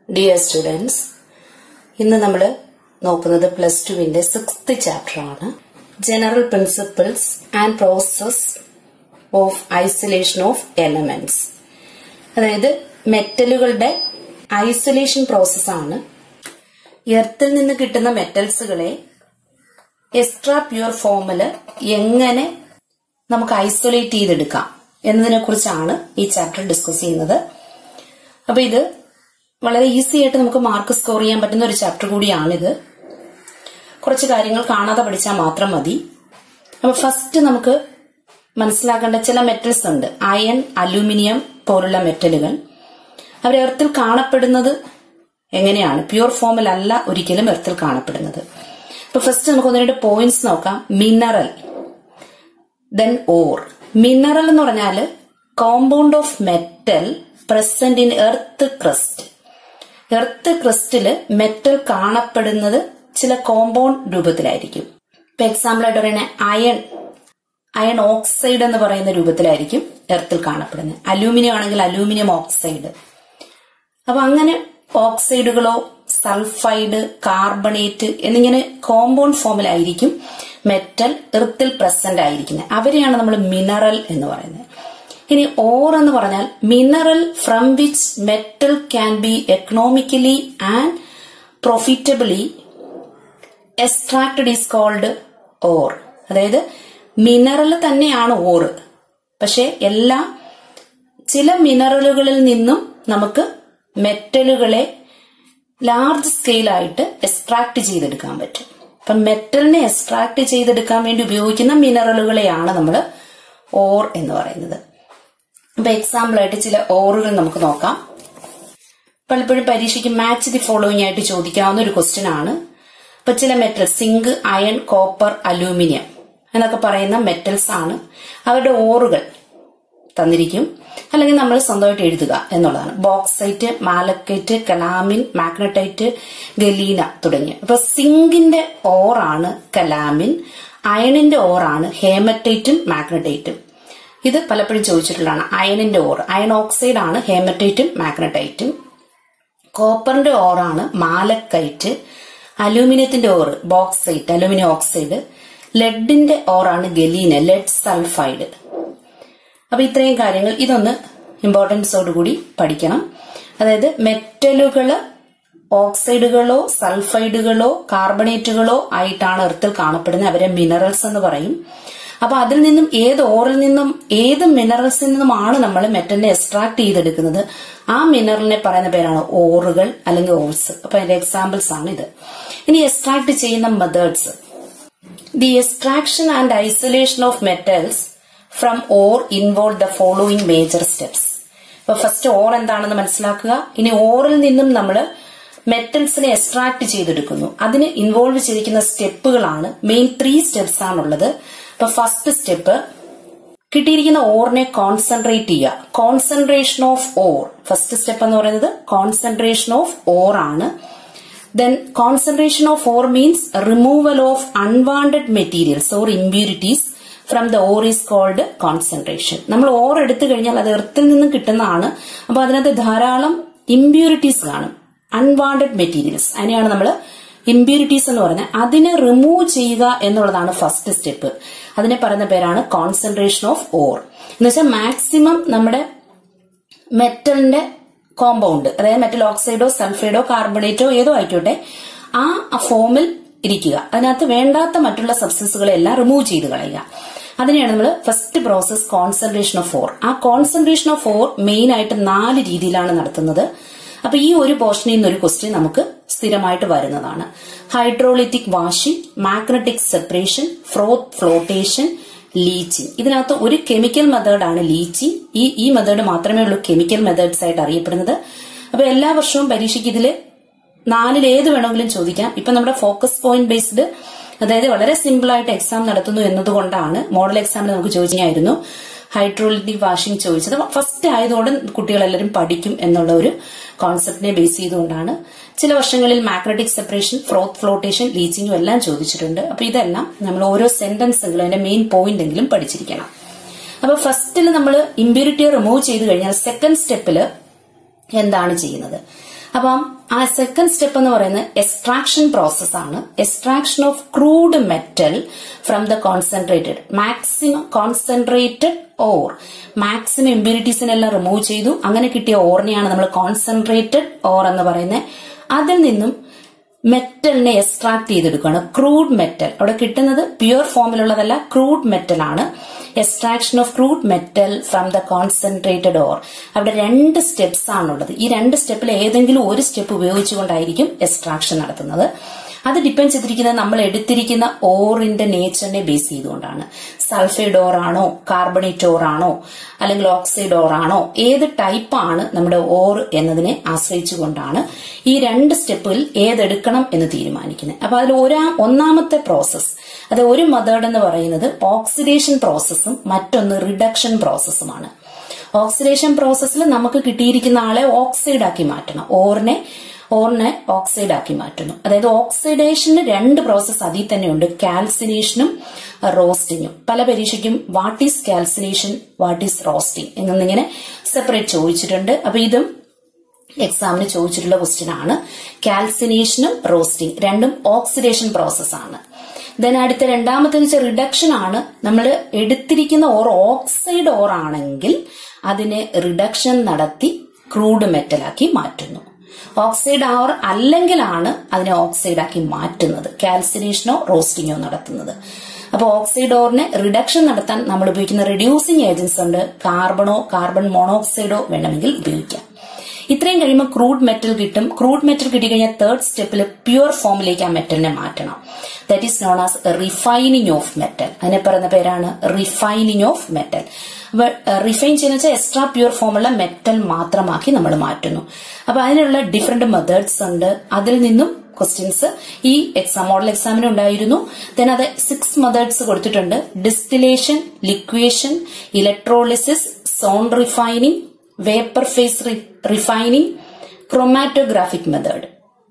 dear students ഇന്ന് നമ്മൾ നോക്കുന്നത് പ്ലസ് ടുവിന്റെ സിക്സ്ത് ചാപ്റ്റർ ആണ് general principles and process of isolation of elements അതായത് മെറ്റലുകളുടെ ഐസൊലേഷൻ പ്രോസസ്സാണ് എർത്തിൽ നിന്ന് കിട്ടുന്ന മെറ്റൽസുകളെ എക്സ്ട്രാ പ്യുവർ ഫോമില് എങ്ങനെ നമുക്ക് ഐസൊലേറ്റ് ചെയ്തെടുക്കാം എന്നതിനെ കുറിച്ചാണ് ഈ ചാപ്റ്റർ ഡിസ്കസ് ചെയ്യുന്നത് അപ്പൊ ഇത് വളരെ ഈസി ആയിട്ട് നമുക്ക് മാർക്ക് സ്കോർ ചെയ്യാൻ പറ്റുന്ന ഒരു ചാപ്റ്റർ കൂടിയാണിത് കുറച്ച് കാര്യങ്ങൾ കാണാതെ പഠിച്ചാൽ മാത്രം മതി അപ്പൊ ഫസ്റ്റ് നമുക്ക് മനസ്സിലാക്കേണ്ട ചില മെറ്റൽസ് ഉണ്ട് അയൺ അലൂമിനിയം പോലുള്ള മെറ്റലുകൾ അവർ എർത്തിൽ കാണപ്പെടുന്നത് എങ്ങനെയാണ് പ്യുവർ ഫോമിലല്ല ഒരിക്കലും എർത്തിൽ കാണപ്പെടുന്നത് അപ്പൊ ഫസ്റ്റ് നമുക്ക് ഒന്ന് രണ്ട് പോയിന്റ്സ് നോക്കാം മിനറൽ ദെൻ ഓർ മിനറൽ എന്ന് പറഞ്ഞാല് compound of metal present in earth crust earth ക്രസ്റ്റില് മെറ്റൽ കാണപ്പെടുന്നത് ചില കോമ്പൗണ്ട് രൂപത്തിലായിരിക്കും ഇപ്പൊ എക്സാമ്പിൾ ആയിട്ട് പറയുന്നത് അയൺ അയൺ ഓക്സൈഡ് എന്ന് പറയുന്ന രൂപത്തിലായിരിക്കും എർത്തിൽ കാണപ്പെടുന്നത് അലൂമിനിയം ആണെങ്കിൽ അലൂമിനിയം ഓക്സൈഡ് അപ്പൊ അങ്ങനെ ഓക്സൈഡുകളോ സൾഫൈഡ് കാർബണേറ്റ് എന്നിങ്ങനെ കോമ്പൗണ്ട് ഫോമിലായിരിക്കും മെറ്റൽ എർത്തിൽ പ്രസന്റ് ആയിരിക്കുന്നത് അവരെയാണ് നമ്മൾ മിനറൽ എന്ന് പറയുന്നത് ഇനി ഓർ എന്ന് പറഞ്ഞാൽ mineral from which metal can be economically and profitably extracted is called ore അതായത് മിനറൽ തന്നെയാണ് ഓർ പക്ഷെ എല്ലാ ചില മിനറലുകളിൽ നിന്നും നമുക്ക് മെറ്റലുകളെ ലാർജ് സ്കെയിലായിട്ട് എക്സ്ട്രാക്ട് ചെയ്തെടുക്കാൻ പറ്റും അപ്പം മെറ്റലിനെ എക്സ്ട്രാക്ട് ചെയ്തെടുക്കാൻ വേണ്ടി ഉപയോഗിക്കുന്ന മിനറലുകളെയാണ് നമ്മൾ ഓർ എന്ന് പറയുന്നത് അപ്പൊ എക്സാമ്പിൾ ആയിട്ട് ചില ഓറുകൾ നമുക്ക് നോക്കാം പലപ്പോഴും പരീക്ഷയ്ക്ക് മാച്ച് ദി ഫോളോയിങ് ആയിട്ട് ചോദിക്കാവുന്ന ഒരു ക്വസ്റ്റ്യൻ ആണ് ഇപ്പൊ ചില metal zinc iron copper aluminium എന്നൊക്കെ പറയുന്ന മെറ്റൽസ് ആണ് അവരുടെ ഓറുകൾ തന്നിരിക്കും അല്ലെങ്കിൽ നമ്മൾ സ്വന്തമായിട്ട് എഴുതുക എന്നുള്ളതാണ് bauxite malachite calamine magnetite galena തുടങ്ങിയ അപ്പൊ സിങ്കിന്റെ ഓറാണ് കലാമിൻ അയണിന്റെ ഓറാണ് ഹേമറ്റൈറ്റും മാഗ്നറ്റൈറ്റും ഇത് പലപ്പോഴും ചോദിച്ചിട്ടുള്ളതാണ് അയണിന്റെ ഓർ അയൺ ഓക്സൈഡ് ആണ് ഹേമറ്റൈറ്റും മാഗ്നറ്റൈറ്റും കോപ്പറിന്റെ ഓറാണ് മാലക്കൈറ്റ് അലൂമിനിയത്തിന്റെ ഓർ ബോക്സൈറ്റ് അലൂമിനിയം ഓക്സൈഡ് ലെഡിന്റെ ഓറാണ് ഗലീന ലെഡ് സൾഫൈഡ് അപ്പൊ ഇത്രയും കാര്യങ്ങൾ ഇതൊന്ന് ഇമ്പോർട്ടൻസോടുകൂടി പഠിക്കണം അതായത് മെറ്റലുകള് ഓക്സൈഡുകളോ സൾഫൈഡുകളോ കാർബണേറ്റുകളോ ആയിട്ടാണ് എർത്തിൽ കാണപ്പെടുന്നത് അവരെ മിനറൽസ് എന്ന് പറയും അപ്പൊ അതിൽ നിന്നും ഏത് ഓറിൽ നിന്നും ഏത് മിനറൽസിൽ നിന്നുമാണ് നമ്മൾ മെറ്റലിനെ എക്സ്ട്രാക്ട് ചെയ്തെടുക്കുന്നത് ആ മിനറലിനെ പറയുന്ന പേരാണ് ഓറുകൾ അല്ലെങ്കിൽ ഓൾസ് അപ്പൊ അതിന്റെ എക്സാമ്പിൾസ് ആണ് ഇത് ഇനി എക്സ്ട്രാക്ട് ചെയ്യുന്ന methods the extraction and isolation of metals from ore involve the following major steps ഇപ്പൊ ഫസ്റ്റ് ഓർ എന്താണെന്ന് മനസ്സിലാക്കുക ഇനി ഓറിൽ നിന്നും നമ്മൾ മെറ്റൽസിനെ എക്സ്ട്രാക്ട് ചെയ്തെടുക്കുന്നു അതിന് ഇൻവോൾവ് ചെയ്തിരിക്കുന്ന സ്റ്റെപ്പുകളാണ് മെയിൻ ത്രീ സ്റ്റെപ്സ് ആണുള്ളത് ഇപ്പൊ ഫസ്റ്റ് സ്റ്റെപ്പ് കിട്ടിയിരിക്കുന്ന ഓറിനെ കോൺസെൻട്രേറ്റ് ചെയ്യുക concentration of ore first step എന്ന് പറയുന്നത് കോൺസെൻട്രേഷൻ ഓഫ് ഓർ ആണ് then concentration of ore means removal of unwanted materials or impurities from the ore is called concentration നമ്മൾ ore എടുത്തു കഴിഞ്ഞാൽ അത് എർത്തിൽ നിന്നും കിട്ടുന്നതാണ് അപ്പൊ അതിനകത്ത് ധാരാളം ഇമ്പ്യൂരിറ്റീസ് കാണും അൺവാണ്ടഡ് മെറ്റീരിയൽസ് അതിനെയാണ് നമ്മൾ ഇമ്പ്യൂരിറ്റീസ് എന്ന് പറഞ്ഞാൽ അതിനെ റിമൂവ് ചെയ്യുക എന്നുള്ളതാണ് ഫസ്റ്റ് സ്റ്റെപ്പ് അതിനെ പറയുന്ന പേരാണ് കോൺസെൻട്രേഷൻ ഓഫ് ഓർ എന്ന് വെച്ചാൽ മാക്സിമം നമ്മുടെ മെറ്റലിന്റെ കോമ്പൗണ്ട് അതായത് മെറ്റൽ ഓക്സൈഡോ സൾഫൈഡോ കാർബണേറ്റോ ഏതോ ആയിക്കോട്ടെ ആ ഫോമിൽ ഇരിക്കുക അതിനകത്ത് വേണ്ടാത്ത മറ്റുള്ള സബ്സ്റ്റൻസുകളെ എല്ലാം റിമൂവ് ചെയ്ത് കളയുക അതിനെയാണ് നമ്മൾ first process concentration of ore ആ കോൺസെൻട്രേഷൻ ഓഫ് ഓർ മെയിൻ ആയിട്ട് നാല് രീതിയിലാണ് നടത്തുന്നത് അപ്പൊ ഈ ഒരു പോർഷനിൽ നിന്ന് ഒരു ക്വസ്റ്റ്യൻ നമുക്ക് സ്ഥിരമായിട്ട് വരുന്നതാണ് hydrolytic washing magnetic separation froth flotation leaching ഇതിനകത്ത് ഒരു കെമിക്കൽ മെത്തേഡാണ് ലീച്ചിങ് ഈ ഈ മെത്തേഡ് മാത്രമേ ഉള്ളൂ കെമിക്കൽ മെത്തേഡ്സ് ആയിട്ട് അറിയപ്പെടുന്നത് അപ്പൊ എല്ലാ വർഷവും പരീക്ഷയ്ക്ക് ഇതില് നാലിൽ ഏത് വേണമെങ്കിലും ചോദിക്കാം ഇപ്പൊ നമ്മുടെ ഫോക്കസ് പോയിന്റ് ബേസ്ഡ് അതായത് വളരെ സിമ്പിൾ ആയിട്ട് എക്സാം നടത്തുന്നു എന്നതുകൊണ്ടാണ് മോഡൽ എക്സാമിന് നമുക്ക് ചോദിച്ചായിരുന്നു ഹൈഡ്രോളിറ്റിക് വാഷിംഗ് ചോദിച്ചത് ഫസ്റ്റ് ആയതുകൊണ്ട് കുട്ടികളെല്ലാവരും പഠിക്കും എന്നുള്ള ഒരു കോൺസെപ്റ്റിനെ ബേസ് ചെയ്തുകൊണ്ടാണ് ചില വർഷങ്ങളിൽ മാഗ്നറ്റിക് സെപ്പറേഷൻ ഫ്രോത്ത് ഫ്ലോട്ടേഷൻ ലീച്ചിങ്ങും എല്ലാം ചോദിച്ചിട്ടുണ്ട് അപ്പൊ ഇതെല്ലാം നമ്മൾ ഓരോ സെന്റൻസെങ്കിലും അതിന്റെ മെയിൻ പോയിന്റ് എങ്കിലും പഠിച്ചിരിക്കണം അപ്പൊ ഫസ്റ്റിൽ നമ്മൾ ഇമ്പ്യൂരിറ്റിയെ റിമൂവ് ചെയ്ത് കഴിഞ്ഞാൽ സെക്കൻഡ് സ്റ്റെപ്പിൽ എന്താണ് ചെയ്യുന്നത് അപ്പം ആ സെക്കൻഡ് സ്റ്റെപ്പ് എന്ന് പറയുന്നത് എക്സ്ട്രാക്ഷൻ പ്രോസസ് ആണ് extraction of crude metal from the concentrated maximum concentrated ore maximum ഇമ്പ്യൂരിറ്റീസിനെല്ലാം റിമൂവ് ചെയ്തു അങ്ങനെ കിട്ടിയ ഓറിനെയാണ് നമ്മൾ കോൺസെൻട്രേറ്റഡ് ഓർ എന്ന് പറയുന്നത് അതിൽ നിന്നും മെറ്റലിനെ എക്സ്ട്രാക്ട് ചെയ്തെടുക്കുകയാണ് ക്രൂഡ് മെറ്റൽ അവിടെ കിട്ടുന്നത് പ്യുവർ ഫോമിലുള്ളതല്ല ക്രൂഡ് മെറ്റൽ ആണ് extraction of crude metal from the concentrated ore അവിടെ രണ്ട് സ്റ്റെപ്സ് ആണുള്ളത് ഈ രണ്ട് സ്റ്റെപ്പിൽ ഏതെങ്കിലും ഒരു സ്റ്റെപ്പ് ഉപയോഗിച്ചുകൊണ്ടായിരിക്കും എക്സ്ട്രാക്ഷൻ നടത്തുന്നത് അത് ഡിപ്പെൻഡ് ചെയ്തിരിക്കുന്നത് നമ്മൾ എടുത്തിരിക്കുന്ന ഓറിന്റെ നേച്ചറിനെ ബേസ് ചെയ്തുകൊണ്ടാണ് സൾഫൈഡ് ഓർ ആണോ കാർബണേറ്റ് ഓർ ആണോ അല്ലെങ്കിൽ ഓക്സൈഡ് ഓർ ആണോ ഏത് ടൈപ്പാണ് നമ്മുടെ ഓർ എന്നതിനെ ആശ്രയിച്ചുകൊണ്ടാണ് ഈ രണ്ട് സ്റ്റെപ്പിൽ ഏതെടുക്കണം എന്ന് തീരുമാനിക്കുന്നത് അപ്പൊ അതിൽ ഒരാ ഒന്നാമത്തെ പ്രോസസ്സ് അത് ഒരു മെത്തേഡ് എന്ന് പറയുന്നത് ഓക്സിഡേഷൻ പ്രോസസ്സും മറ്റൊന്ന് റിഡക്ഷൻ പ്രോസസ്സുമാണ് ഓക്സിഡേഷൻ പ്രോസസ്സിൽ നമുക്ക് കിട്ടിയിരിക്കുന്ന ആളെ ഓക്സൈഡ് ആക്കി മാറ്റണം ഓറിനെ ഓറിനെ ഓക്സൈഡ് ആക്കി മാറ്റുന്നു അതായത് ഓക്സിഡേഷന് രണ്ട് പ്രോസസ്സ് അതിൽ തന്നെയുണ്ട് കാൽസിനേഷനും റോസ്റ്റിങ്ങും പല പരീക്ഷയ്ക്കും what is calcination what is roasting എന്നിങ്ങനെ സെപ്പറേറ്റ് ചോദിച്ചിട്ടുണ്ട് അപ്പൊ ഇതും എക്സാമിന് ചോദിച്ചിട്ടുള്ള ക്വസ്റ്റ്യൻ ആണ് കാൽസിനേഷനും റോസ്റ്റിംഗ് രണ്ടും ഓക്സിഡേഷൻ പ്രോസസ് ആണ് ദെൻ അടുത്ത രണ്ടാമത്തെ വെച്ചാൽ റിഡക്ഷൻ ആണ് നമ്മൾ എടുത്തിരിക്കുന്ന ഓർ ഓക്സൈഡ് ഓർ ആണെങ്കിൽ അതിനെ റിഡക്ഷൻ നടത്തി ക്രൂഡ് മെറ്റലാക്കി മാറ്റുന്നു ഓക്സൈഡ് ഓർ അല്ലെങ്കിലാണ് അതിനെ ഓക്സൈഡ് ആക്കി മാറ്റുന്നത് കാൽസിനേഷനോ റോസ്റ്റിങ്ങോ നടത്തുന്നത് അപ്പോൾ ഓക്സൈഡ് ഓറിനെ റിഡക്ഷൻ നടത്താൻ നമ്മൾ ഉപയോഗിക്കുന്ന റെഡ്യൂസിങ് ഏജൻസ് ഉണ്ട് കാർബണോ കാർബൺ മോണോക്സൈഡോ വേണമെങ്കിൽ ഉപയോഗിക്കാം ഇത്രയും കഴിയുമ്പോൾ ക്രൂഡ് മെറ്റൽ കിട്ടും ക്രൂഡ് മെറ്റൽ കിട്ടിക്കഴിഞ്ഞാൽ തേർഡ് സ്റ്റെപ്പിൽ പ്യുവർ ഫോമിലേക്ക് ആ മെറ്റലിനെ മാറ്റണം that is known as refining of metal അതിനെ പറയുന്ന പേരാണ് റിഫൈനിങ് ഓഫ് മെറ്റൽ റിഫൈൻ ചെയ്യുന്ന വെച്ചാൽ എക്സ്ട്രാ പ്യുവർ ഫോമുള്ള മെറ്റൽ മാത്രമാക്കി നമ്മൾ മാറ്റുന്നു അപ്പൊ അതിനുള്ള ഡിഫറെന്റ് മെത്തേഡ്സ് ഉണ്ട് അതിൽ നിന്നും ക്വസ്റ്റ്യൻസ് ഈ എക്സാം മോഡൽ എക്സാമിന് ഉണ്ടായിരുന്നു ദെൻ അത് സിക്സ് മെത്തേഡ്സ് കൊടുത്തിട്ടുണ്ട് distillation liquation electrolysis zone refining vapour phase refining chromatographic method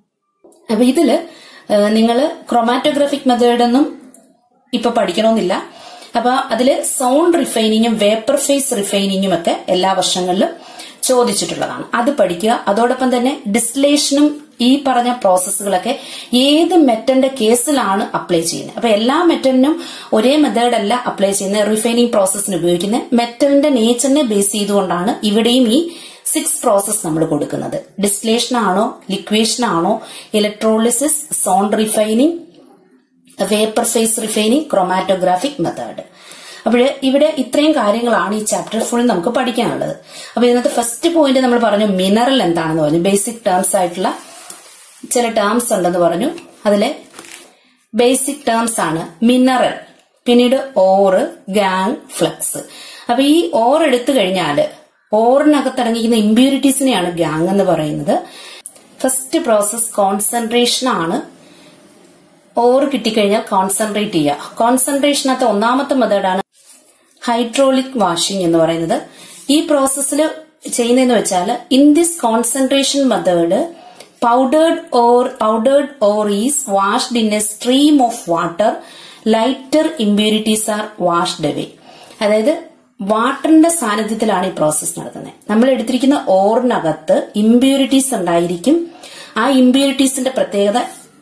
അപ്പൊ ഇതില് നിങ്ങൾ ക്രൊമാറ്റോഗ്രാഫിക് മെത്തേഡ് ഒന്നും ഇപ്പൊ പഠിക്കണമെന്നില്ല അപ്പൊ അതില് സൗണ്ട് റിഫൈനിങ്ങും വേപ്പർ ഫേസ് റിഫൈനിങ്ങും ഒക്കെ എല്ലാ വർഷങ്ങളിലും ചോദിച്ചിട്ടുള്ളതാണ് അത് പഠിക്കുക അതോടൊപ്പം തന്നെ ഡിസ്റ്റിലേഷനും ഈ പറഞ്ഞ പ്രോസസ്സുകളൊക്കെ ഏത് മെറ്റലിന്റെ കേസിലാണ് അപ്ലൈ ചെയ്യുന്നത് അപ്പൊ എല്ലാ മെറ്റലിനും ഒരേ മെത്തേഡ് അല്ല അപ്ലൈ ചെയ്യുന്നത് റിഫൈനിങ് പ്രോസസ്സിന് ഉപയോഗിക്കുന്നത് മെറ്റലിന്റെ നേച്ചറിനെ ബേസ് ചെയ്തുകൊണ്ടാണ് ഇവിടെയും ഈ സിക്സ് പ്രോസസ് നമ്മൾ കൊടുക്കുന്നത് ഡിസ്റ്റിലേഷൻ ആണോ ലിക്വേഷൻ ആണോ electrolysis zone refining vapour phase refining chromatographic method അപ്പോൾ ഇവിടെ ഇത്രയും കാര്യങ്ങളാണ് ഈ ചാപ്റ്റർ ഫുൾ നമുക്ക് പഠിക്കാനുള്ളത് അപ്പൊ ഇതിനകത്ത് ഫസ്റ്റ് പോയിന്റ് നമ്മൾ പറഞ്ഞു മിനറൽ എന്താണെന്ന് പറഞ്ഞു ബേസിക് ടേംസ് ആയിട്ടുള്ള ചില ടേംസ് ഉണ്ടെന്ന് പറഞ്ഞു അതിലെ ബേസിക് ടേംസ് ആണ് മിനറൽ പിന്നീട് ഓറ് ഗാങ് ഫ്ലക്സ് അപ്പൊ ഈ ഓർ എടുത്തു കഴിഞ്ഞാല് ഓറിനകത്ത് അടങ്ങിയിരിക്കുന്ന ഇമ്പ്യൂരിറ്റീസിനെയാണ് ഗാങ് എന്ന് പറയുന്നത് ഫസ്റ്റ് പ്രോസസ് കോൺസെൻട്രേഷൻ ആണ് ഓർ കിട്ടിക്കഴിഞ്ഞാൽ കോൺസെൻട്രേറ്റ് ചെയ്യുക കോൺസെൻട്രേഷനകത്ത് ഒന്നാമത്തെ മെത്തേഡാണ് ഹൈഡ്രോളിക് വാഷിംഗ് എന്ന് പറയുന്നത് ഈ പ്രോസസ്സിൽ ചെയ്യുന്നതെന്ന് വെച്ചാൽ in this concentration method powdered ore powdered ore is washed in a stream of water lighter impurities are washed away അതായത് വാട്ടറിന്റെ സാന്നിധ്യത്തിലാണ് ഈ പ്രോസസ്സ് നടത്തുന്നത് നമ്മൾ എടുത്തിരിക്കുന്ന ഓറിനകത്ത് ഇമ്പ്യൂരിറ്റീസ് ഉണ്ടായിരിക്കും ആ ഇമ്പ്യൂരിറ്റീസിന്റെ പ്രത്യേകത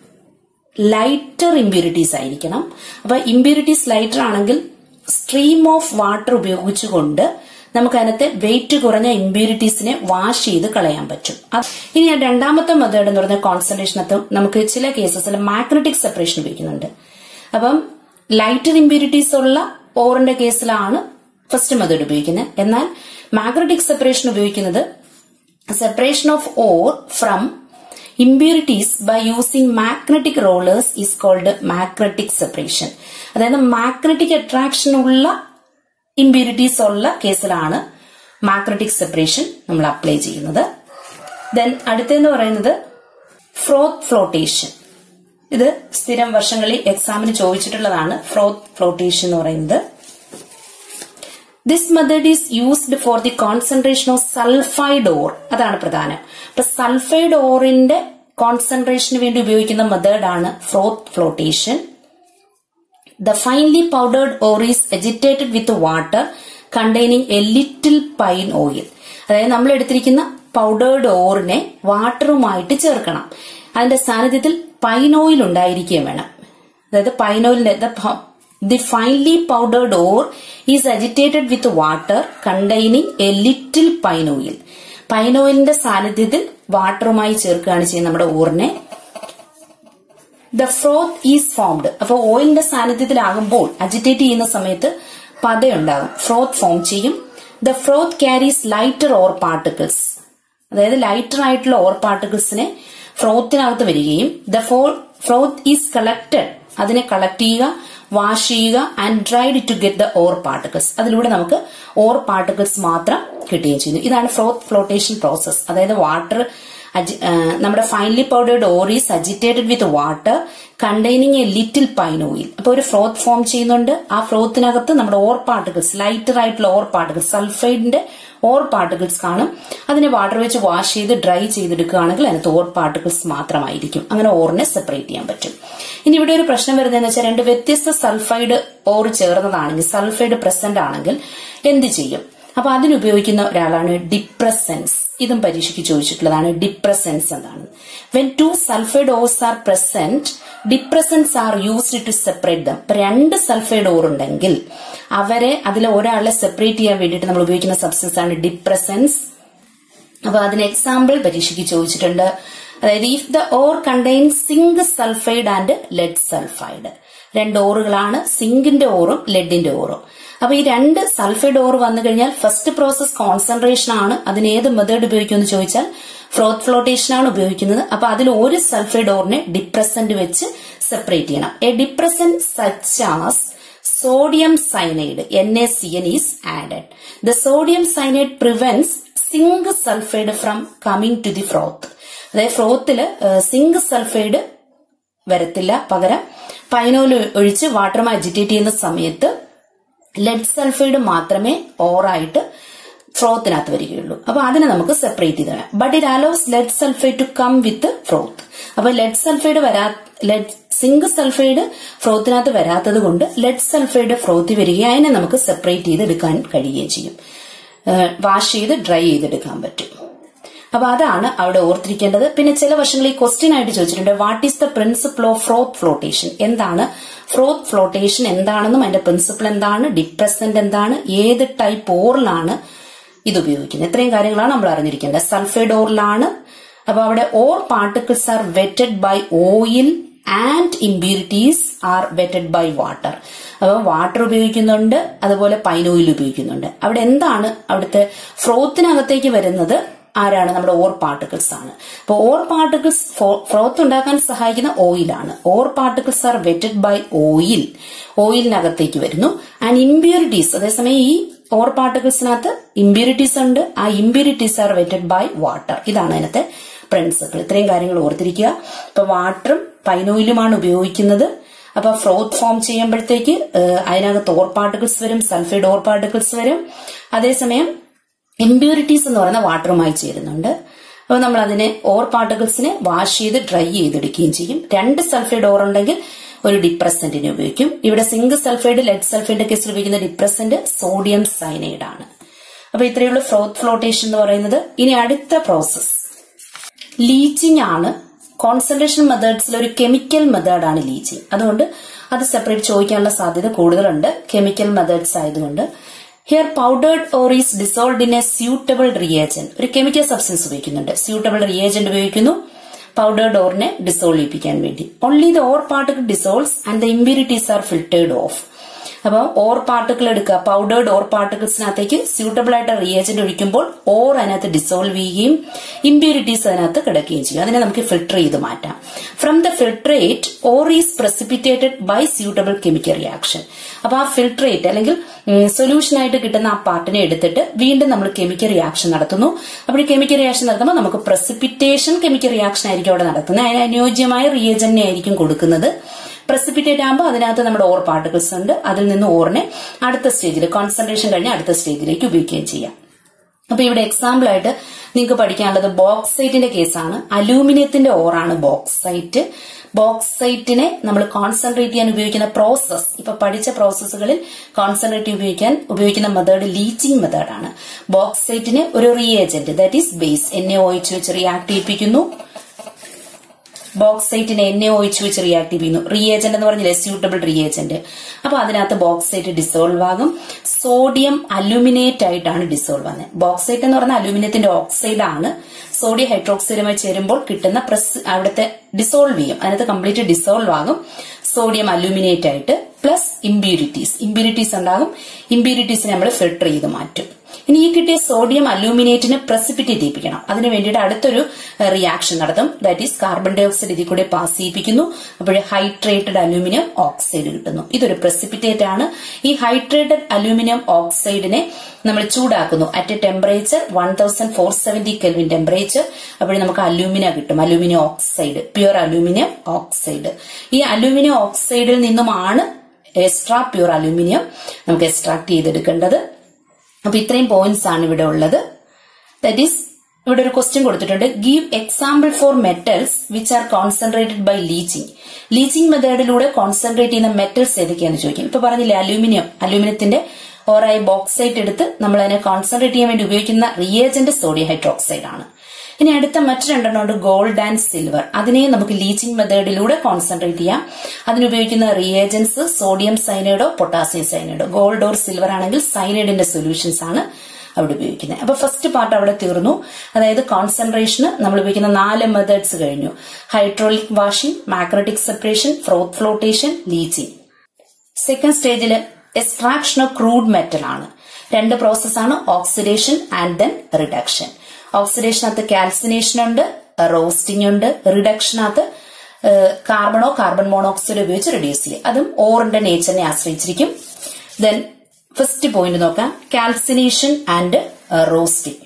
ലൈറ്റർ ഇമ്പ്യൂരിറ്റീസ് ആയിരിക്കണം അപ്പൊ ഇമ്പ്യൂരിറ്റീസ് ലൈറ്റർ ആണെങ്കിൽ സ്ട്രീം ഓഫ് വാട്ടർ ഉപയോഗിച്ചുകൊണ്ട് നമുക്ക് അതിനകത്തെ വെയിറ്റ് കുറഞ്ഞ ഇമ്പ്യൂരിറ്റീസിനെ വാഷ് ചെയ്ത് കളയാൻ പറ്റും ഇനി രണ്ടാമത്തെ മെത്തേഡ് എന്ന് പറയുന്ന കോൺസെൻട്രേഷനകത്ത് നമുക്ക് ചില കേസസിൽ മാഗ്നറ്റിക് സെപ്പറേഷൻ ഉപയോഗിക്കുന്നുണ്ട് അപ്പം ലൈറ്റർ ഇമ്പ്യൂരിറ്റീസ് ഉള്ള ഓറിന്റെ കേസിലാണ് ഫസ്റ്റ് മെത്തേഡ് ഉപയോഗിക്കുന്നത് എന്നാൽ മാഗ്നറ്റിക് സെപ്പറേഷൻ ഉപയോഗിക്കുന്നത് separation of ore from impurities by using magnetic rollers is called magnetic separation അതായത് മാഗ്നറ്റിക് അട്രാക്ഷൻ ഉള്ള ഇമ്പ്യൂരിറ്റീസ് ഉള്ള കേസിലാണ് മാഗ്നറ്റിക് സെപ്പറേഷൻ നമ്മൾ അപ്ലൈ ചെയ്യുന്നത് ദെൻ അടുത്തെന്ന് പറയുന്നത് ഫ്രോത്ത് ഫ്ലോട്ടേഷൻ ഇത് സ്ഥിരം വർഷങ്ങളിൽ എക്സാമിന് ചോദിച്ചിട്ടുള്ളതാണ് ഫ്രോത്ത് ഫ്ലോട്ടേഷൻ എന്ന് പറയുന്നത് this method is used for the concentration of sulphide ore അതാണ് പ്രധാനം അപ്പൊ സൾഫൈഡ് ഓറിന്റെ കോൺസെൻട്രേഷന് വേണ്ടി ഉപയോഗിക്കുന്ന മെത്തേഡാണ് froth flotation the finely powdered ore is agitated with water containing a little pine oil അതായത് നമ്മൾ എടുത്തിരിക്കുന്ന പൗഡേർഡ് ഓറിനെ വാട്ടറുമായിട്ട് ചേർക്കണം അതിന്റെ സാന്നിധ്യത്തിൽ പൈനോയിൽ ഉണ്ടായിരിക്കുകയും വേണം അതായത് പൈനോയിലിന്റെ the finely powdered ore is agitated with water containing a little pine oil പൈനോയിലിന്റെ സാന്നിധ്യത്തിൽ വാട്ടറുമായി ചേർക്കുകയാണ് ചെയ്യുന്നത് നമ്മുടെ ഓറിനെ ദ ഫ്രോത്ത് ഈസ് ഫോംഡ് അപ്പോൾ ഓയിലിന്റെ സാന്നിധ്യത്തിലാകുമ്പോൾ അജിറ്റേറ്റ് ചെയ്യുന്ന സമയത്ത് പതയുണ്ടാകും ഫ്രോത്ത് ഫോം ചെയ്യും the froth carries lighter ore particles അതായത് ലൈറ്റർ ആയിട്ടുള്ള ഓർ പാർട്ടിക്കിൾസിനെ ഫ്രോത്തിനകത്ത് വരികയും ദ ഫ്രോത്ത് ഈസ് കളക്റ്റഡ് അതിനെ കളക്ട് ചെയ്യുക വാഷ് ചെയ്യുക and dried to get the ore particles അതിലൂടെ നമുക്ക് ഓർ പാർട്ടിക്കിൾസ് മാത്രം കിട്ടുകയും ചെയ്യുന്നു ഇതാണ് ഫ്രോത്ത് ഫ്ലോട്ടേഷൻ പ്രോസസ് അതായത് വാട്ടർ നമ്മുടെ finely powdered ore is agitated with water containing a little pine oil അപ്പൊ ഒരു ഫ്രോത്ത് ഫോം ചെയ്യുന്നുണ്ട് ആ ഫ്രോത്തിനകത്ത് നമ്മുടെ ഓർ പാർട്ടിക്കിൾസ് ലൈറ്റർ ആയിട്ടുള്ള ഓർ പാർട്ടിക്കിൾസ് സൾഫൈഡിന്റെ ഓർ പാർട്ടിക്കിൾസ് കാണും അതിനെ വാട്ടർ വെച്ച് വാഷ് ചെയ്ത് ഡ്രൈ ചെയ്തെടുക്കുകയാണെങ്കിൽ അതിനകത്ത് ഓർ പാർട്ടിക്കിൾസ് മാത്രമായിരിക്കും അങ്ങനെ ഓറിനെ സെപ്പറേറ്റ് ചെയ്യാൻ പറ്റും ഇനി ഇവിടെ ഒരു പ്രശ്നം വരുന്നതെന്ന് വെച്ചാൽ രണ്ട് വ്യത്യസ്ത സൾഫൈഡ് ഓർ ചേർന്നതാണെങ്കിൽ സൾഫൈഡ് പ്രസന്റ് ആണെങ്കിൽ എന്ത് ചെയ്യും അപ്പൊ അതിനുപയോഗിക്കുന്ന ഒരാളാണ് ഡിപ്രസെൻസ് ഇതും പരീക്ഷയ്ക്ക് ചോദിച്ചിട്ടുള്ളതാണ് ഡിപ്രസെൻസ് എന്താണ് when two sulphide ores are present depressants are used to separate them ഇപ്പൊ രണ്ട് സൾഫൈഡ് ഓർ ഉണ്ടെങ്കിൽ അവരെ അതിൽ ഒരാളെ സെപ്പറേറ്റ് ചെയ്യാൻ വേണ്ടിയിട്ട് നമ്മൾ ഉപയോഗിക്കുന്ന സബ്സ്റ്റൻസ് ആണ് ഡിപ്രസൻസ് അപ്പൊ അതിന് എക്സാമ്പിൾ പരീക്ഷയ്ക്ക് ചോദിച്ചിട്ടുണ്ട് അതായത് if the ore contain zinc sulphide and lead sulphide രണ്ട് ഓറുകളാണ് സിങ്കിന്റെ ഓറും ലെഡിന്റെ ഓറും അപ്പൊ ഈ രണ്ട് സൾഫൈഡ് ഓർ വന്നു കഴിഞ്ഞാൽ ഫസ്റ്റ് പ്രോസസ് കോൺസെൻട്രേഷൻ ആണ് അതിന് ഏത് മെത്തേഡ് ഉപയോഗിക്കുമെന്ന് ചോദിച്ചാൽ ഫ്രോത്ത് ഫ്ലോട്ടേഷൻ ആണ് ഉപയോഗിക്കുന്നത് അപ്പൊ അതിൽ ഒരു സൾഫൈഡ് ഓറിനെ ഡിപ്രസന്റ് വെച്ച് സെപ്പറേറ്റ് ചെയ്യണം a depressant such as sodium cyanide N A C N is added the sodium cyanide prevents zinc sulphide from coming to the froth അതായത് ഫ്രോത്തില് സിങ്ക് സൾഫൈഡ് വരത്തില്ല പകരം പൈനോയിൽ ഒഴിച്ച് വാട്ടറുമായി അജിറ്റേറ്റ് ചെയ്യുന്ന സമയത്ത് ലെഡ് സൾഫൈഡ് മാത്രമേ ഓറായിട്ട് ഫ്രോത്തിനകത്ത് വരികയുള്ളൂ അപ്പൊ അതിനെ നമുക്ക് സെപ്പറേറ്റ് ചെയ്ത് വേണം but it allows lead sulphide to come with froth അപ്പൊ ലെഡ് സൾഫൈഡ് വരാ ലെഡ് സിങ്ക് സൾഫൈഡ് ഫ്രോത്തിനകത്ത് വരാത്തത് കൊണ്ട് ലെഡ് സൾഫൈഡ് ഫ്രോത്തി വരികയും അതിനെ നമുക്ക് സെപ്പറേറ്റ് ചെയ്ത് എടുക്കാൻ കഴിയുകയും ചെയ്യും വാഷ് ചെയ്ത് ഡ്രൈ ചെയ്തെടുക്കാൻ പറ്റും അപ്പൊ അതാണ് അവിടെ ഓർത്തിരിക്കേണ്ടത് പിന്നെ ചില വർഷങ്ങളിൽ ക്വസ്റ്റ്യൻ ആയിട്ട് ചോദിച്ചിട്ടുണ്ട് what is the principle of froth flotation എന്താണ് ഫ്രോത്ത് ഫ്ലോട്ടേഷൻ എന്താണെന്നും അതിന്റെ പ്രിൻസിപ്പിൾ എന്താണ് ഡിപ്രസന്റ് എന്താണ് ഏത് ടൈപ്പ് ഓറിലാണ് ഇത് ഉപയോഗിക്കുന്നത് ഇത്രയും കാര്യങ്ങളാണ് നമ്മൾ അറിഞ്ഞിരിക്കേണ്ടത് സൾഫൈഡ് ഓറിലാണ് അപ്പൊ അവിടെ ore particles are wetted by oil and impurities are wetted by water അപ്പൊ വാട്ടർ ഉപയോഗിക്കുന്നുണ്ട് അതുപോലെ പൈൻ ഓയിൽ ഉപയോഗിക്കുന്നുണ്ട് അവിടെ എന്താണ് അവിടുത്തെ ഫ്രോത്തിനകത്തേക്ക് വരുന്നത് ആരാണ് നമ്മുടെ ഓർ പാർട്ടിക്കിൾസ് ആണ് അപ്പൊ ഓർ പാർട്ടിക്കിൾസ് ഫ്രോത്ത് ഉണ്ടാക്കാൻ സഹായിക്കുന്ന ഓയിലാണ് ore particles are wetted by oil ഓയിലിനകത്തേക്ക് വരുന്നു ആൻഡ് ഇമ്പ്യൂരിറ്റീസ് അതേസമയം ഈ ഓർ പാർട്ടിക്കിൾസിനകത്ത് ഇമ്പ്യൂരിറ്റീസ് ഉണ്ട് ആ impurities are wetted by water ഇതാണ് അതിനകത്തെ പ്രിൻസിപ്പിൾ ഇത്രയും കാര്യങ്ങൾ ഓർത്തിരിക്കുക ഇപ്പൊ വാട്ടറും പൈനോയിലുമാണ് ഉപയോഗിക്കുന്നത് അപ്പൊ ഫ്രോത്ത് ഫോം ചെയ്യുമ്പോഴത്തേക്ക് അതിനകത്ത് ഓർ പാർട്ടിക്കിൾസ് വരും സൾഫൈഡ് ഓർ പാർട്ടിക്കിൾസ് വരും അതേസമയം ഇമ്പ്യൂരിറ്റീസ് എന്ന് പറയുന്ന വാട്ടറുമായി ചേരുന്നുണ്ട് അപ്പോൾ നമ്മൾ അതിനെ ഓർ പാർട്ടിക്കിൾസിനെ വാഷ് ചെയ്ത് ഡ്രൈ ചെയ്തെടുക്കുകയും ചെയ്യും രണ്ട് സൾഫൈഡ് ഓർ ഉണ്ടെങ്കിൽ ഒരു ഡിപ്രസന്റിനെ ഉപയോഗിക്കും ഇവിടെ സിങ്ക് സൾഫൈഡ് ലെഡ് സൾഫൈഡ് കേസിൽ ഉപയോഗിക്കുന്ന ഡിപ്രസന്റ് സോഡിയം സൈനൈഡ് ആണ് അപ്പൊ ഇത്രയുള്ള ഫ്രോത്ത് ഫ്ലോട്ടേഷൻ എന്ന് പറയുന്നത് ഇനി അടുത്ത പ്രോസസ് ലീച്ചിങ് ആണ് കോൺസെൻട്രേഷൻ മെത്തേഡ്സിൽ ഒരു കെമിക്കൽ മെത്തേഡാണ് ലീച്ചിങ് അതുകൊണ്ട് അത് സെപ്പറേറ്റ് ചോദിക്കാനുള്ള സാധ്യത കൂടുതലുണ്ട് കെമിക്കൽ മെത്തേഡ്സ് ആയതുകൊണ്ട് here powdered ore is dissolved in a suitable reagent ഒരു കെമിക്കൽ സബ്സ്റ്റൻസ് ഉപയോഗിക്കുന്നുണ്ട് സ്യൂട്ടബിൾ റിയേജന്റ് ഉപയോഗിക്കുന്നു പൗഡേർഡ് ഓറിനെ ഡിസോൾവ് ചെയ്യിപ്പിക്കാൻ വേണ്ടി only the ore particle dissolves and the impurities are filtered off അപ്പോൾ ഓർ പാർട്ടിക്കിൾ എടുക്കുക പൗഡേർഡ് ഓർ പാർട്ടിക്കിൾസിനകത്തേക്ക് സ്യൂട്ടബിൾ ആയിട്ട് റിയേജന്റ് ഒഴിക്കുമ്പോൾ ഓർ അതിനകത്ത് ഡിസോൾവ് ചെയ്യുകയും ഇമ്പ്യൂരിറ്റീസ് അതിനകത്ത് കിടക്കുകയും ചെയ്യും അതിനെ നമുക്ക് ഫിൽട്ടർ ചെയ്ത് മാറ്റാം from the filtrate ore is precipitated by suitable chemical reaction അപ്പൊ ആ ഫിൽട്രേറ്റ് അല്ലെങ്കിൽ സൊല്യൂഷൻ ആയിട്ട് കിട്ടുന്ന ആ പാർട്ടിനെ എടുത്തിട്ട് വീണ്ടും നമ്മൾ കെമിക്കൽ റിയാക്ഷൻ നടത്തുന്നു അപ്പോൾ ഈ കെമിക്കൽ റിയാക്ഷൻ നടത്തുമ്പോൾ നമുക്ക് പ്രസിപ്പിറ്റേഷൻ കെമിക്കൽ റിയാക്ഷൻ ആയിരിക്കും അവിടെ നടത്തുന്നത് അതിന് അനുയോജ്യമായ റിയേജന്റിനെ ആയിരിക്കും കൊടുക്കുന്നത് പ്രസിപ്പിറ്റേറ്റ് ആകുമ്പോൾ അതിനകത്ത് നമ്മുടെ ഓർ പാർട്ടിക്കിൾസ് ഉണ്ട് അതിൽ നിന്ന് ഓറിനെ അടുത്ത സ്റ്റേജിൽ കോൺസെൻട്രേഷൻ കഴിഞ്ഞ് അടുത്ത സ്റ്റേജിലേക്ക് ഉപയോഗിക്കുകയും ചെയ്യാം അപ്പൊ ഇവിടെ എക്സാമ്പിൾ ആയിട്ട് നിങ്ങൾക്ക് പഠിക്കാനുള്ളത് ബോക്സൈറ്റിന്റെ കേസാണ് അലൂമിനിയത്തിന്റെ ഓറാണ് ബോക്സൈറ്റ് ബോക്സൈറ്റിനെ നമ്മൾ കോൺസെൻട്രേറ്റ് ചെയ്യാൻ ഉപയോഗിക്കുന്ന പ്രോസസ് ഇപ്പൊ പഠിച്ച പ്രോസസ്സുകളിൽ കോൺസെൻട്രേറ്റ് ഉപയോഗിക്കാൻ ഉപയോഗിക്കുന്ന മെത്തേഡ് ലീച്ചിങ് മെത്തേഡാണ് ബോക്സൈറ്റിനെ ഒരു റിയേജന്റ് ദാറ്റ് ഈസ് ബേസ് എന്നെ ഒഴിച്ച് വെച്ച് റിയാക്ട് ചെയ്യിപ്പിക്കുന്നു ബോക്സൈറ്റിനെ എന്നെ ഒഴിച്ച് വെച്ച് റിയാക്ട് ചെയ്യുന്നു റിയേജന്റ് എന്ന് പറഞ്ഞാൽ സ്യൂട്ടബിൾ റിയേജന്റ് അപ്പൊ അതിനകത്ത് ബോക്സൈറ്റ് ഡിസോൾവ് ആകും സോഡിയം അലുമിനേറ്റ് ആയിട്ടാണ് ഡിസോൾവ് ആകുന്നത് ബോക്സൈറ്റ് എന്ന് പറഞ്ഞാൽ അലുമിനിയത്തിന്റെ ഓക്സൈഡ് ആണ് സോഡിയം ഹൈഡ്രോക്സൈഡുമായി ചേരുമ്പോൾ കിട്ടുന്ന പ്രസ് അവിടുത്തെ ഡിസോൾവ് ചെയ്യും അതിനകത്ത് കംപ്ലീറ്റ് ഡിസോൾവ് ആകും സോഡിയം അലുമിനേറ്റ് ആയിട്ട് പ്ലസ് ഇമ്പ്യൂരിറ്റീസ് ഇമ്പ്യൂരിറ്റീസ് ഉണ്ടാകും ഇമ്പ്യൂരിറ്റീസിനെ നമ്മൾ ഫിൽട്ടർ ചെയ്ത് മാറ്റും ഇനി ഈ കിട്ടിയ സോഡിയം അലൂമിനേറ്റിനെ പ്രസിപ്പിറ്റേറ്റ് ചെയ്യിപ്പിക്കണം അതിന് വേണ്ടിയിട്ട് അടുത്തൊരു റിയാക്ഷൻ നടത്തും that is carbon dioxide ഇതിൽ കൂടെ പാസ് ചെയ്യിപ്പിക്കുന്നു അപ്പോൾ ഹൈഡ്രേറ്റഡ് അലൂമിനിയം ഓക്സൈഡ് കിട്ടുന്നു ഇതൊരു പ്രസിപ്പിറ്റേറ്റ് ആണ് ഈ ഹൈഡ്രേറ്റഡ് അലൂമിനിയം ഓക്സൈഡിനെ നമ്മൾ ചൂടാക്കുന്നു at a temperature one thousand four seventy kelvin temperature അപ്പോൾ നമുക്ക് അലൂമിനിയം കിട്ടും aluminium oxide pure aluminium oxide ഈ അലൂമിനിയം ഓക്സൈഡിൽ നിന്നുമാണ് എക്സ്ട്രാ പ്യുവർ അലൂമിനിയം നമുക്ക് എക്സ്ട്രാക്ട് ചെയ്തെടുക്കേണ്ടത് അപ്പൊ ഇത്രയും പോയിന്റ്സ് ആണ് ഇവിടെ ഉള്ളത് ദാറ്റ് ഈസ് ഇവിടെ ഒരു ക്വസ്റ്റ്യൻ കൊടുത്തിട്ടുണ്ട് give example for metals which are concentrated by leaching leaching മെത്തേഡിലൂടെ കോൺസെൻട്രേറ്റ് ചെയ്യുന്ന മെറ്റൽസ് ഏതൊക്കെയാണെന്ന് ചോദിക്കും ഇപ്പൊ പറഞ്ഞില്ലേ അലൂമിനിയം അലൂമിനിയത്തിന്റെ ഓറായി ബോക്സൈറ്റ് എടുത്ത് നമ്മൾ അതിനെ കോൺസെൻട്രേറ്റ് ചെയ്യാൻ വേണ്ടി ഉപയോഗിക്കുന്ന റിയേജന്റ് സോഡിയം ഹൈഡ്രോക്സൈഡ് ആണ് ഇനി അടുത്ത മറ്റു രണ്ടെണ്ണം ഉണ്ട് ഗോൾഡ് ആൻഡ് സിൽവർ അതിനെ നമുക്ക് ലീച്ചിങ് മെത്തേഡിലൂടെ കോൺസെൻട്രേറ്റ് ചെയ്യാം അതിനുപയോഗിക്കുന്ന റിയേജൻസ് സോഡിയം സൈനൈഡോ പൊട്ടാസ്യം സൈനൈഡോ ഗോൾഡ് ഓർ സിൽവർ ആണെങ്കിൽ സൈനൈഡിന്റെ സൊല്യൂഷൻസ് ആണ് അവിടെ ഉപയോഗിക്കുന്നത് അപ്പൊ ഫസ്റ്റ് പാർട്ട് അവിടെ തീർന്നു അതായത് കോൺസെൻട്രേഷന് നമ്മൾ ഉപയോഗിക്കുന്ന നാല് മെത്തേഡ്സ് കഴിഞ്ഞു hydraulic washing magnetic separation froth flotation leaching second സ്റ്റേജിൽ എക്സ്ട്രാക്ഷൻ ഓഫ് ക്രൂഡ് മെറ്റൽ ആണ് രണ്ട് പ്രോസസ്സാണ് ഓക്സിഡേഷൻ ആൻഡ് ദെൻ റിഡക്ഷൻ ഓക്സിഡേഷനകത്ത് കാൽസിനേഷൻ ഉണ്ട് റോസ്റ്റിംഗ് ഉണ്ട് റിഡക്ഷനകത്ത് കാർബണോ കാർബൺ മോണോക്സൈഡ് ഉപയോഗിച്ച് റെഡ്യൂസ് ചെയ്യും അതും ഓറിന്റെ നേച്ചറിനെ ആശ്രയിച്ചിരിക്കും ദെൻ ഫസ്റ്റ് പോയിന്റ് നോക്കാം calcination and roasting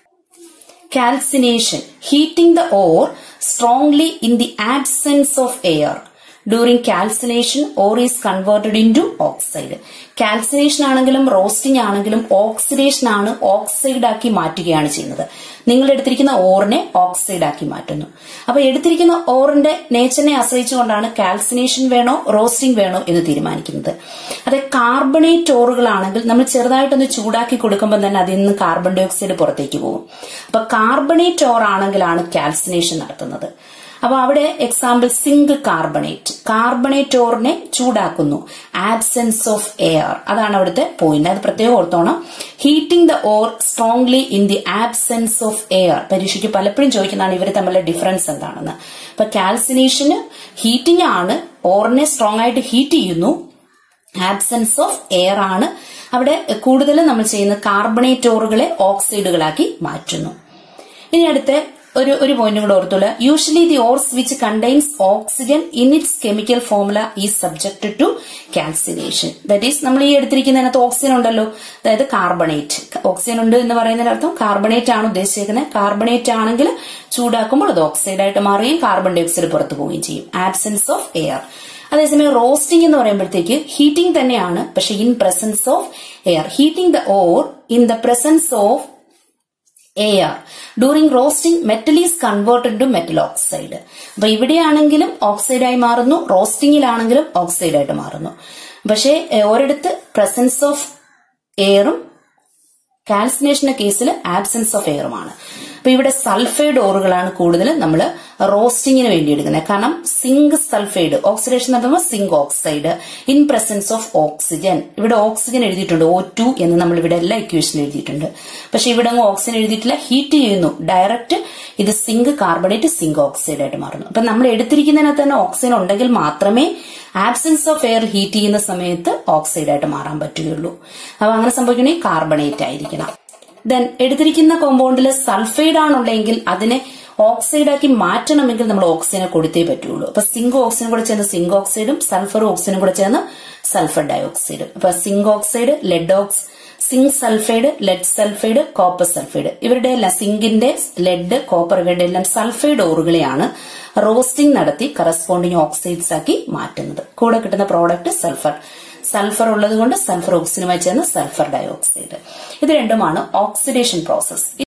calcination heating the ore strongly in the absence of air during calcination ore is converted into oxide calcination ആണെങ്കിലും റോസ്റ്റിംഗ് ആണെങ്കിലും ഓക്സിഡേഷൻ ആണ് ഓക്സൈഡ് ആക്കി മാറ്റുകയാണ് ചെയ്യുന്നത് നിങ്ങൾ എടുത്തിരിക്കുന്ന ഓറിനെ ഓക്സൈഡ് ആക്കി മാറ്റുന്നു അപ്പൊ എടുത്തിരിക്കുന്ന ഓറിന്റെ നേച്ചറിനെ ആശ്രയിച്ചുകൊണ്ടാണ് കാൽസിനേഷൻ വേണോ റോസ്റ്റിംഗ് വേണോ എന്ന് തീരുമാനിക്കുന്നത് അതെ കാർബണേറ്റ് ഓറുകളാണെങ്കിൽ നമ്മൾ ചെറുതായിട്ടൊന്ന് ചൂടാക്കി കൊടുക്കുമ്പോൾ തന്നെ അതിൽ നിന്ന് കാർബൺ ഡൈ ഓക്സൈഡ് പുറത്തേക്ക് പോകും അപ്പൊ കാർബണേറ്റ് ഓർ ആണെങ്കിലാണ് കാൽസിനേഷൻ നടത്തുന്നത് അപ്പൊ അവിടെ എക്സാമ്പിൾ സിങ്ക് കാർബണേറ്റ് കാർബണേറ്റ് ഓറിനെ ചൂടാക്കുന്നു ആബ്സെൻസ് ഓഫ് എയർ അതാണ് അവിടുത്തെ പോയിന്റ് അത് പ്രത്യേകം ഓർത്തോണം heating the ore strongly in the absence of air പരീക്ഷയ്ക്ക് പലപ്പോഴും ചോദിക്കുന്നതാണ് ഇവർ തമ്മിലുള്ള ഡിഫറൻസ് എന്താണെന്ന് അപ്പൊ കാൽസിനേഷന് ഹീറ്റിംഗ് ആണ് ഓറിനെ സ്ട്രോങ് ആയിട്ട് ഹീറ്റ് ചെയ്യുന്നു ആബ്സെൻസ് ഓഫ് എയർ ആണ് അവിടെ കൂടുതലും നമ്മൾ ചെയ്യുന്ന കാർബണേറ്റ് ഓറുകളെ ഓക്സൈഡുകളാക്കി മാറ്റുന്നു ഇനി അടുത്ത ഒരു ഒരു പോയിന്റ് കൂടെ ഓർത്തുള്ള usually the ores which contains oxygen in its chemical formula is subject to calcination that is നമ്മൾ ഈ എടുത്തിരിക്കുന്നതിനകത്ത് ഓക്സിജൻ ഉണ്ടല്ലോ അതായത് കാർബണേറ്റ് ഓക്സിജൻ ഉണ്ട് എന്ന് പറയുന്നതിന് അർത്ഥം കാർബണേറ്റ് ആണ് ഉദ്ദേശിക്കുന്നത് കാർബണേറ്റ് ആണെങ്കിൽ ചൂടാക്കുമ്പോൾ അത് ഓക്സൈഡ് ആയിട്ട് മാറുകയും കാർബൺ ഡൈ ഓക്സൈഡ് പുറത്തു പോവുകയും ചെയ്യും ആബ്സെൻസ് ഓഫ് എയർ അതേസമയം റോസ്റ്റിംഗ് എന്ന് പറയുമ്പോഴത്തേക്ക് ഹീറ്റിംഗ് തന്നെയാണ് പക്ഷെ in presence of air heating the ore in the presence of air during roasting metal is converted to metal oxide അപ്പൊ ഇവിടെയാണെങ്കിലും ഓക്സൈഡായി മാറുന്നു റോസ്റ്റിംഗിലാണെങ്കിലും ഓക്സൈഡായിട്ട് മാറുന്നു പക്ഷേ ഒരിടത്ത് പ്രസൻസ് ഓഫ് എയറും കാൽസിനേഷന്റെ കേസിൽ ആബ്സെൻസ് ഓഫ് എയറുമാണ് അപ്പൊ ഇവിടെ സൾഫൈഡ് ഓറുകളാണ് കൂടുതൽ നമ്മൾ റോസ്റ്റിങ്ങിന് വേണ്ടി എടുക്കുന്നത് കാരണം സിങ്ക് സൾഫൈഡ് ഓക്സിഡേഷൻ നടത്തുമ്പോൾ zinc oxide in presence of oxygen ഇവിടെ ഓക്സിജൻ എഴുതിയിട്ടുണ്ട് ഒ ടു എന്ന് നമ്മൾ ഇവിടെ എല്ലാ ഇക്വേഷൻ എഴുതിയിട്ടുണ്ട് പക്ഷെ ഇവിടെ അങ്ങ് ഓക്സിജൻ എഴുതിയിട്ടില്ല ഹീറ്റ് ചെയ്യുന്നു ഡയറക്റ്റ് ഇത് സിങ്ക് കാർബണേറ്റ് സിങ്ക് ഓക്സൈഡ് ആയിട്ട് മാറുന്നു അപ്പൊ നമ്മൾ എടുത്തിരിക്കുന്നതിനകത്ത് തന്നെ ഓക്സിജൻ ഉണ്ടെങ്കിൽ മാത്രമേ ആബ്സെൻസ് ഓഫ് എയർ ഹീറ്റ് ചെയ്യുന്ന സമയത്ത് ഓക്സൈഡ് ആയിട്ട് മാറാൻ പറ്റുകയുള്ളൂ അപ്പൊ അങ്ങനെ സംഭവിക്കണമെങ്കിൽ കാർബണേറ്റ് ആയിരിക്കണം ദെൻ എടുത്തിരിക്കുന്ന കോമ്പൗണ്ടിൽ സൾഫൈഡ് ആണുള്ളെങ്കിൽ അതിനെ ഓക്സൈഡ് ആക്കി മാറ്റണമെങ്കിൽ നമ്മൾ ഓക്സിജനെ കൊടുത്തേ പറ്റുള്ളൂ അപ്പൊ സിങ്ക് ഓക്സിജൻ കൂടെ ചേർന്ന് സിങ്ക് ഓക്സൈഡും സൾഫർ ഓക്സിജനും കൂടെ ചേർന്ന് സൾഫർ ഡയോക്സൈഡും അപ്പൊ zinc oxide lead ox zinc sulphide lead sulphide copper sulphide ഇവരുടെ എല്ലാം സിങ്കിന്റെ ലെഡ് കോപ്പർ ഇവരുടെ എല്ലാം സൾഫൈഡ് ഓറുകളെയാണ് റോസ്റ്റിംഗ് നടത്തി കറസ്പോണ്ടിങ് ഓക്സൈഡ്സ് ആക്കി മാറ്റുന്നത് കൂടെ കിട്ടുന്ന പ്രോഡക്റ്റ് സൾഫർ സൾഫർ ഉള്ളത് കൊണ്ട് സൾഫർ ഓക്സിജനുമായി ചേർന്ന് സൾഫർ ഡയോക്സൈഡ് ഇത് രണ്ടുമാണ് ഓക്സിഡേഷൻ പ്രോസസ്